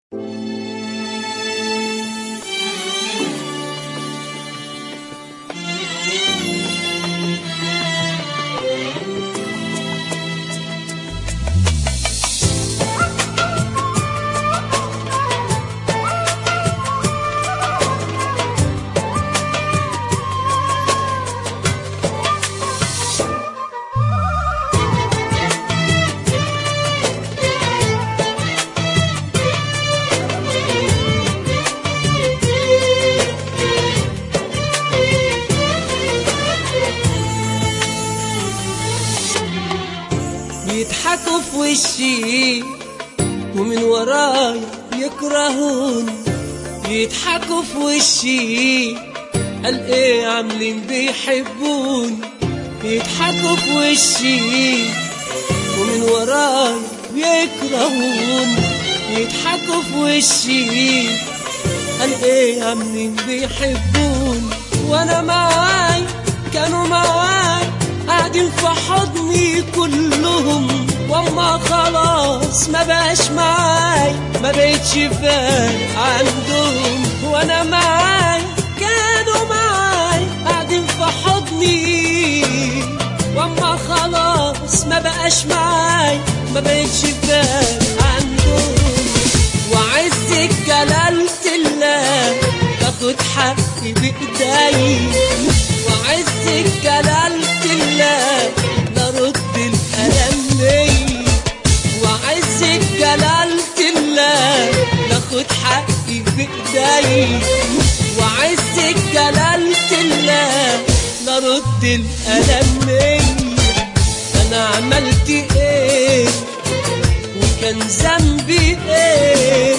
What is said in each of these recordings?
بيضحكوا في وشي ومن وراي يكرهوني بيضحكوا في وشي قال ايه عاملين بيحبوني بيضحكوا في وشي ومن وراي بيكرهوني بيضحكوا في وشي قال ايه عاملين بيحبوني وانا معاي كانوا معاي قاعدين في حضني كلهم واما خلاص ما بقاش معاي ما بقتش فارق عندهم وانا معاي كانوا معاي قاعدين في حضني واما خلاص ما بقاش معاي ما بقتش فارق عندهم وعزك جلالة الله تاخد حقي بايدي وعزك جلالة الله نرد الألم لي وعزك جلالة الله ناخد حقي بايدي وعزك جلالة الله نرد الألم لي أنا عملت إيه وكان ذنبي إيه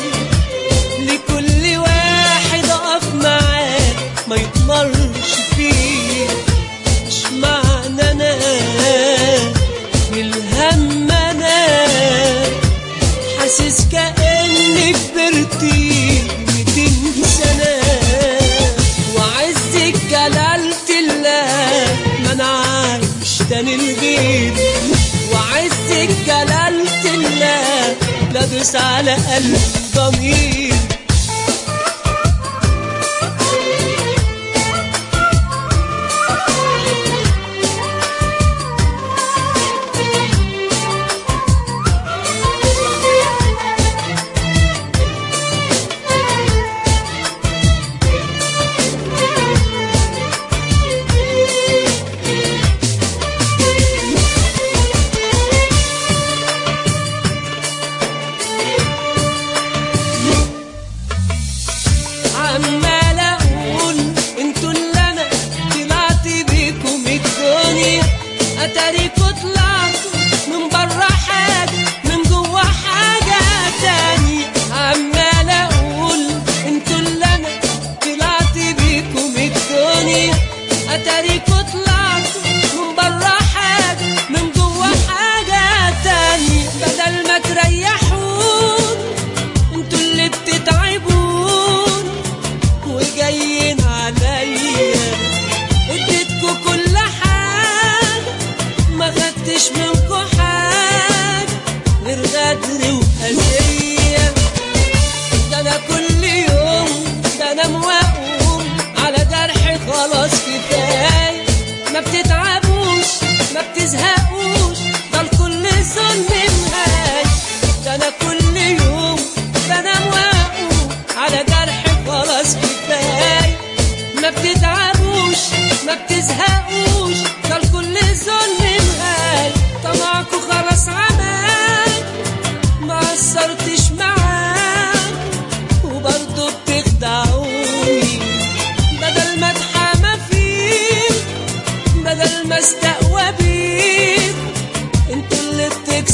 لكل واحد أقف معاه ما يطمرش فيه مش معنى أنا الهم أنا حاسس كأني كبرت ميتين سنة وعزك جلالة الله ما أنا عايش تاني الغير وعزك جلالة الله لا دوس على قلب ضمير عمال اقول انتوا اللي انا طلعت بيكم الدنيا اتاريكوا طلعتوا من بره حاجه من جوه حاجه تانية عمال اقول انتوا اللي انا طلعت بيكم الدنيا اتاريكوا طلعتوا من بره حاجه من جوه حاجه تانية بدل ما تريحون انتوا اللي بتتعبون وجايين عليا اديتكوا كل حاجة ما خدتش منكوا حاجة غير غدر وأذية ده أنا كل يوم بنام وأقوم على جرحي خلاص كفاية ما بتتعبوش ما بتزهقوش ده الكل ظلم نهاية ده أنا كل يوم بنام وأقوم على جرحي خلاص كفاية ما بتتعبوش ما بتزهقوش ده الكل ظلم نهاية طمعكوا خلاص عماك ما قصرتش معاك وبرضه بتخدعوني بدل ما اتحامى فيك بدل ما استقوى بيك انتوا اللي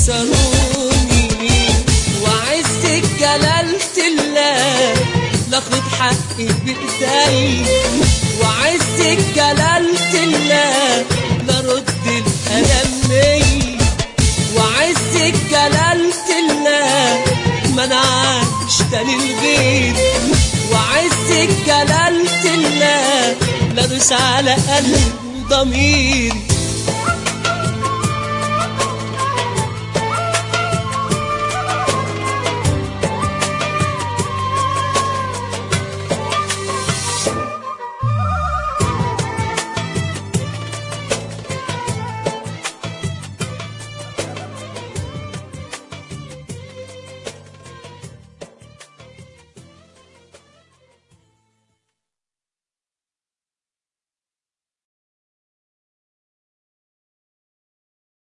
بتكسروني وعزك جلالة الله لاخد حقي بايدي وعزك جلالة الله نرد الألم لي وعزك جلالة الله ما انا عايش تاني الغير وعزك جلالة الله لا دوس على قلب ضميري